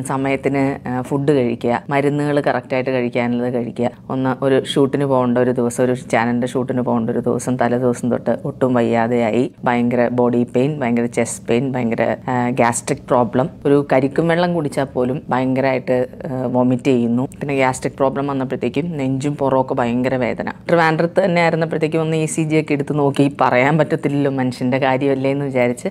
സമയത്തിന് ഫുഡ് കഴിക്കുക മരുന്നുകൾ കറക്റ്റായിട്ട് കഴിക്കാനുള്ളത് കഴിക്കുക ഒന്ന് ഒരു ഷൂട്ടിന് പോകേണ്ട ഒരു ദിവസം ഒരു ചാനലിൻ്റെ ഷൂട്ടിന് പോകേണ്ട ഒരു ദിവസം തലേ ദിവസം തൊട്ട് ഒട്ടും വയ്യാതെയായി ഭയങ്കര ബോഡി പെയിൻ ഭയങ്കര ചെസ്റ്റ് പെയിൻ ഭയങ്കര ഗ്യാസ്ട്രിക് പ്രോബ്ലം ഒരു കരിക്കും വെള്ളം കുടിച്ചാൽ പോലും ഭയങ്കരമായിട്ട് വോമിറ്റ് ചെയ്യുന്നു പിന്നെ ഗ്യാസ്ട്രിക് പ്രോബ്ലം വന്നപ്പോഴത്തേക്കും നെഞ്ചും പുറമൊക്കെ ഭയങ്കര വേദന ട്രിവാൻഡ്രത്ത് തന്നെ ആയിരുന്നപ്പോഴത്തേക്കും ഒന്ന് ഇ സി ജി ഒക്കെ എടുത്ത് നോക്കി പറയാൻ പറ്റത്തില്ലല്ലോ മനുഷ്യൻ്റെ കാര്യമല്ലേ എന്ന് വിചാരിച്ച്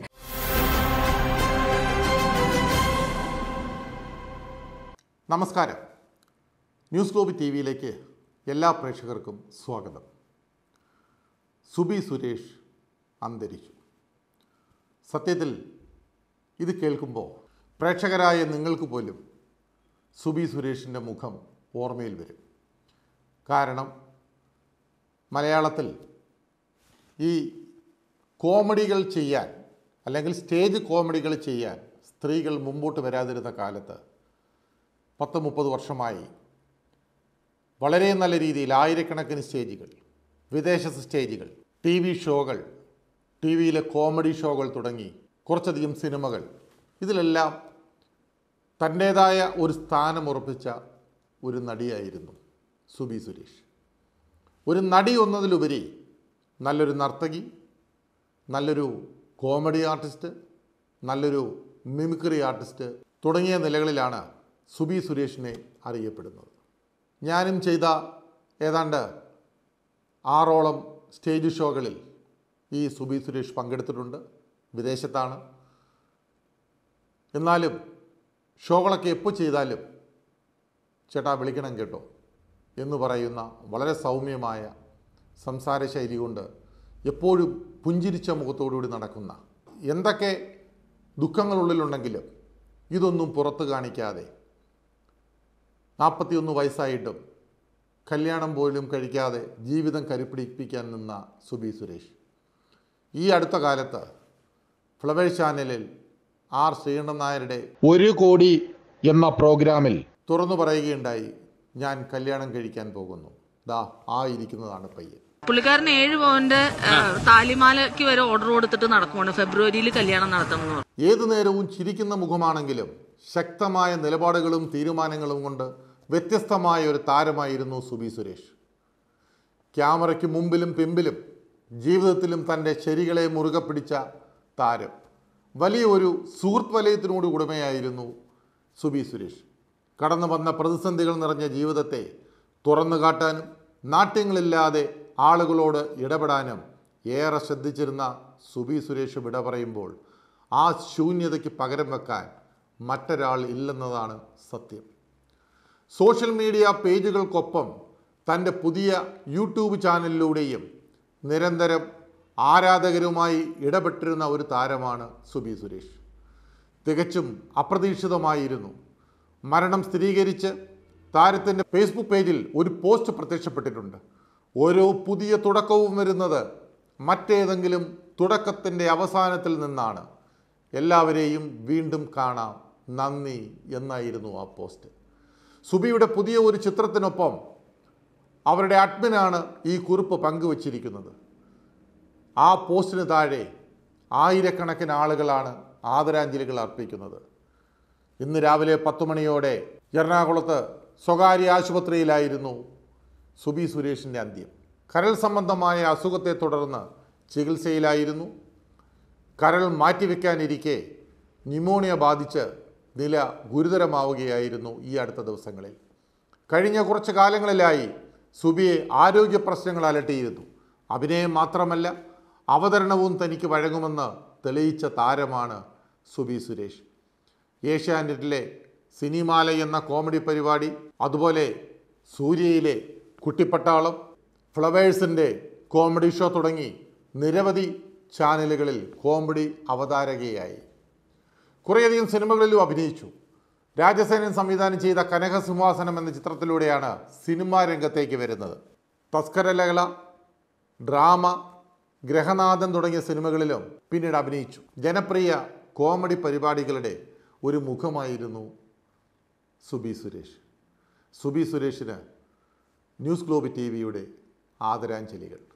നമസ്കാരം ന്യൂസ് ഗ്ലോബ് ടി വിയിലേക്ക് എല്ലാ പ്രേക്ഷകർക്കും സ്വാഗതം സുബി സുരേഷ് അന്തരിച്ചു സത്യത്തിൽ ഇത് കേൾക്കുമ്പോൾ പ്രേക്ഷകരായ നിങ്ങൾക്ക് പോലും സുബി സുരേഷിൻ്റെ മുഖം ഓർമ്മയിൽ വരും കാരണം മലയാളത്തിൽ ഈ കോമഡികൾ ചെയ്യാൻ അല്ലെങ്കിൽ സ്റ്റേജ് കോമഡികൾ ചെയ്യാൻ സ്ത്രീകൾ മുമ്പോട്ട് വരാതിരുന്ന കാലത്ത് പത്ത് മുപ്പത് വർഷമായി വളരെ നല്ല രീതിയിൽ ആയിരക്കണക്കിന് സ്റ്റേജുകൾ വിദേശ സ്റ്റേജുകൾ ടി വി ഷോകൾ ടി വിയിലെ കോമഡി ഷോകൾ തുടങ്ങി കുറച്ചധികം സിനിമകൾ ഇതിലെല്ലാം തൻ്റേതായ ഒരു സ്ഥാനം ഉറപ്പിച്ച ഒരു നടിയായിരുന്നു സുബി സുരേഷ് ഒരു നടി ഒന്നതിലുപരി നല്ലൊരു നർത്തകി നല്ലൊരു കോമഡി ആർട്ടിസ്റ്റ് നല്ലൊരു മിമിക്രി ആർട്ടിസ്റ്റ് തുടങ്ങിയ നിലകളിലാണ് സുബി സുരേഷിനെ അറിയപ്പെടുന്നത് ഞാനും ചെയ്ത ഏതാണ്ട് ആറോളം സ്റ്റേജ് ഷോകളിൽ ഈ സുബി സുരേഷ് പങ്കെടുത്തിട്ടുണ്ട് വിദേശത്താണ് എന്നാലും ഷോകളൊക്കെ എപ്പോൾ ചെയ്താലും ചേട്ടാ വിളിക്കണം കേട്ടോ എന്ന് പറയുന്ന വളരെ സൗമ്യമായ സംസാര ശൈലി കൊണ്ട് എപ്പോഴും പുഞ്ചിരിച്ച മുഖത്തോടുകൂടി നടക്കുന്ന എന്തൊക്കെ ദുഃഖങ്ങളുള്ളിലുണ്ടെങ്കിലും ഇതൊന്നും പുറത്ത് കാണിക്കാതെ നാൽപ്പത്തിയൊന്ന് വയസ്സായിട്ടും കല്യാണം പോലും കഴിക്കാതെ ജീവിതം കരുപ്പിടിപ്പിക്കാൻ നിന്ന സുബി സുരേഷ് ഈ അടുത്ത കാലത്ത് ഫ്ലവേഴ്സ് ചാനലിൽ ആർ ശ്രീകണ്ഠൻ നായരുടെ ഒരു കോടി എന്ന പ്രോഗ്രാമിൽ തുറന്നു പറയുകയുണ്ടായി ഞാൻ കല്യാണം കഴിക്കാൻ പോകുന്നു ദാ ആ ഇരിക്കുന്നതാണ് പയ്യൻ പുള്ളിക്കാരൻ ഏഴ് പവന്റെ താലിമാലയ്ക്ക് വരെ ഓർഡർ കൊടുത്തിട്ട് നടക്കുവാണ് ഫെബ്രുവരിയിൽ കല്യാണം നടത്തണം എന്ന് പറഞ്ഞു ഏതു നേരവും ചിരിക്കുന്ന മുഖമാണെങ്കിലും ശക്തമായ നിലപാടുകളും തീരുമാനങ്ങളും കൊണ്ട് വ്യത്യസ്തമായ ഒരു താരമായിരുന്നു സുബി സുരേഷ് ക്യാമറയ്ക്ക് മുമ്പിലും പിമ്പിലും ജീവിതത്തിലും തൻ്റെ ശരികളെ മുറുകെ പിടിച്ച താരം വലിയ ഒരു സുഹൃത്ത് വലയത്തിനോട് ഉടമയായിരുന്നു സുബി സുരേഷ് കടന്നു വന്ന പ്രതിസന്ധികൾ നിറഞ്ഞ ജീവിതത്തെ തുറന്നു കാട്ടാനും നാട്യങ്ങളില്ലാതെ ആളുകളോട് ഇടപെടാനും ഏറെ ശ്രദ്ധിച്ചിരുന്ന സുബി സുരേഷ് വിട പറയുമ്പോൾ ആ ശൂന്യതയ്ക്ക് പകരം വെക്കാൻ മറ്റൊരാൾ ഇല്ലെന്നതാണ് സത്യം സോഷ്യൽ മീഡിയ പേജുകൾക്കൊപ്പം തൻ്റെ പുതിയ യൂട്യൂബ് ചാനലിലൂടെയും നിരന്തരം ആരാധകരുമായി ഇടപെട്ടിരുന്ന ഒരു താരമാണ് സുബി സുരേഷ് തികച്ചും അപ്രതീക്ഷിതമായിരുന്നു മരണം സ്ഥിരീകരിച്ച് താരത്തിൻ്റെ ഫേസ്ബുക്ക് പേജിൽ ഒരു പോസ്റ്റ് പ്രത്യക്ഷപ്പെട്ടിട്ടുണ്ട് ഓരോ പുതിയ തുടക്കവും വരുന്നത് മറ്റേതെങ്കിലും തുടക്കത്തിൻ്റെ അവസാനത്തിൽ നിന്നാണ് എല്ലാവരെയും വീണ്ടും കാണാം നന്ദി എന്നായിരുന്നു ആ പോസ്റ്റ് സുബിയുടെ പുതിയ ഒരു ചിത്രത്തിനൊപ്പം അവരുടെ അഡ്മിനാണ് ഈ കുറിപ്പ് പങ്കുവച്ചിരിക്കുന്നത് ആ പോസ്റ്റിന് താഴെ ആയിരക്കണക്കിന് ആളുകളാണ് ആദരാഞ്ജലികൾ അർപ്പിക്കുന്നത് ഇന്ന് രാവിലെ പത്ത് മണിയോടെ എറണാകുളത്ത് സ്വകാര്യ ആശുപത്രിയിലായിരുന്നു സുബി സുരേഷിൻ്റെ അന്ത്യം കരൾ സംബന്ധമായ അസുഖത്തെ തുടർന്ന് ചികിത്സയിലായിരുന്നു കരൾ മാറ്റിവെക്കാനിരിക്കെ ന്യൂമോണിയ ബാധിച്ച് നില ഗുരുതരമാവുകയായിരുന്നു ഈ അടുത്ത ദിവസങ്ങളിൽ കഴിഞ്ഞ കുറച്ച് കാലങ്ങളിലായി സുബിയെ ആരോഗ്യ പ്രശ്നങ്ങൾ അലട്ടിയിരുന്നു അഭിനയം മാത്രമല്ല അവതരണവും തനിക്ക് വഴങ്ങുമെന്ന് തെളിയിച്ച താരമാണ് സുബി സുരേഷ് ഏഷ്യാനെറ്റിലെ സിനിമാല എന്ന കോമഡി പരിപാടി അതുപോലെ സൂര്യയിലെ കുട്ടിപ്പട്ടാളം ഫ്ലവേഴ്സിൻ്റെ കോമഡി ഷോ തുടങ്ങി നിരവധി ചാനലുകളിൽ കോമഡി അവതാരകയായി കുറേയധികം സിനിമകളിലും അഭിനയിച്ചു രാജസേനൻ സംവിധാനം ചെയ്ത കനകസിംഹാസനം എന്ന ചിത്രത്തിലൂടെയാണ് സിനിമാ രംഗത്തേക്ക് വരുന്നത് തസ്കരലഹള ഡ്രാമ ഗ്രഹനാഥൻ തുടങ്ങിയ സിനിമകളിലും പിന്നീട് അഭിനയിച്ചു ജനപ്രിയ കോമഡി പരിപാടികളുടെ ഒരു മുഖമായിരുന്നു സുബി സുരേഷ് സുബി സുരേഷിന് ന്യൂസ് ഗ്ലോബ് ടി വിയുടെ ആദരാഞ്ജലികൾ